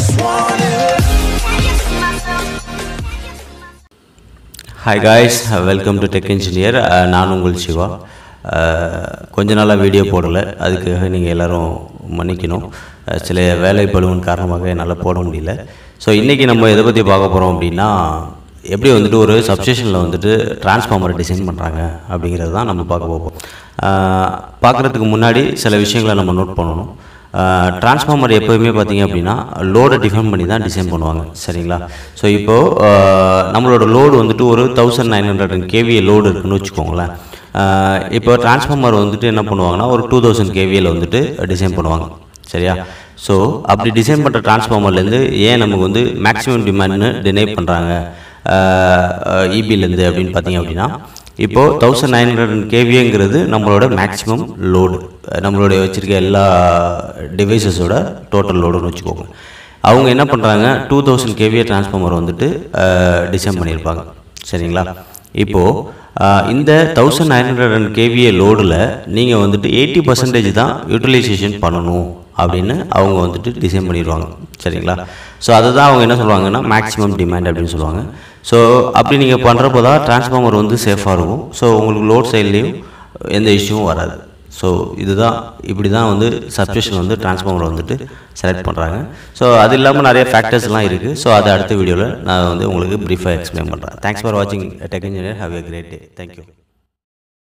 just want it. Hi guys welcome to tech engineer நான் உங்கள் சிவா அஹ், கொஞ்ச நாளாக வீடியோ போடலை அதுக்காக நீங்கள் எல்லோரும் மன்னிக்கணும் அஹ், சில வேலை பழுவின் காரணமாக என்னால் போட முடியல ஸோ இன்றைக்கி நம்ம எதை பற்றி பார்க்க போகிறோம் அப்படின்னா எப்படி வந்துட்டு ஒரு சப்ஸ்டேஷனில் வந்துட்டு டிரான்ஸ்ஃபார்மர் டிசைன் பண்ணுறாங்க அப்படிங்கிறது தான் நம்ம பார்க்க போகிறோம் பார்க்குறதுக்கு முன்னாடி சில விஷயங்களை நம்ம நோட் பண்ணணும் டிரான்ஸ்ஃபார்மர் எப்போதுமே பார்த்தீங்க அப்படின்னா லோடை டிஃபைன் பண்ணி தான் டிசைன் பண்ணுவாங்க சரிங்களா ஸோ இப்போது நம்மளோட லோடு வந்துட்டு ஒரு thousand nine hundred KVA load இருக்குன்னு வச்சுக்கோங்களேன் ஆஹ் இப்போ டிரான்ஸ்ஃபார்மர் வந்துட்டு என்ன பண்ணுவாங்கன்னா ஒரு டூ தௌசண்ட் கேவியில் வந்துட்டு டிசைன் பண்ணுவாங்க சரியா ஸோ அப்படி டிசைன் பண்ணுற டிரான்ஸ்ஃபார்மர்லேருந்து ஏன் நமக்கு வந்து மேக்ஸிமம் டிமாண்ட்னு டினை பண்ணுறாங்க இபிலேருந்து அப்படின்னு பார்த்தீங்க அப்படின்னா இப்போது தௌசண்ட் நைன் ஹண்ட்ரட் கேவிங்கிறது நம்மளோட மேக்ஸிமம் லோடு நம்மளுடைய வச்சுருக்க எல்லா டிவைசஸோட டோட்டல் லோடுன்னு வச்சுக்கோங்க அவங்க என்ன பண்ணுறாங்க டூ தௌசண்ட் கேவிஏ டிரான்ஸ்ஃபார்மர் வந்துட்டு டிசைன் பண்ணியிருப்பாங்க சரிங்களா இப்போது இந்த thousand nine hundred and KVA லோடில் நீங்கள் வந்துட்டு எயிட்டி பர்சன்டேஜ் தான் யூட்டிலைசேஷன் பண்ணணும் அப்படின்னு அவங்க வந்துட்டு டிசைன் பண்ணிடுவாங்க சரிங்களா ஸோ அதுதான் அவங்க என்ன சொல்லுவாங்கன்னா மேக்ஸிமம் டிமாண்ட் அப்படின்னு சொல்லுவாங்க ஸோ அப்படி நீங்கள் பண்ணுறப்போ தான் டிரான்ஸ்ஃபார்மர் வந்து சேஃபாக இருக்கும் ஸோ உங்களுக்கு லோட் சைட்லேயும் எந்த இஷ்யூவும் வராது ஸோ இதுதான் இப்படி தான் வந்து சப்ஸ்டேஷன் வந்து டிரான்ஸ்ஃபார்மர் வந்துட்டு செலக்ட் பண்ணுறாங்க ஸோ அது இல்லாமல் நிறைய ஃபேக்டர்ஸ்லாம் இருக்குது ஸோ அது அடுத்த வீடியோவில் நான் வந்து உங்களுக்கு ப்ரீஃபாக எக்ஸ்பிளைன் பண்ணுறேன் தேங்க்ஸ் ஃபார் வாட்சிங் tech engineer have a great day thank you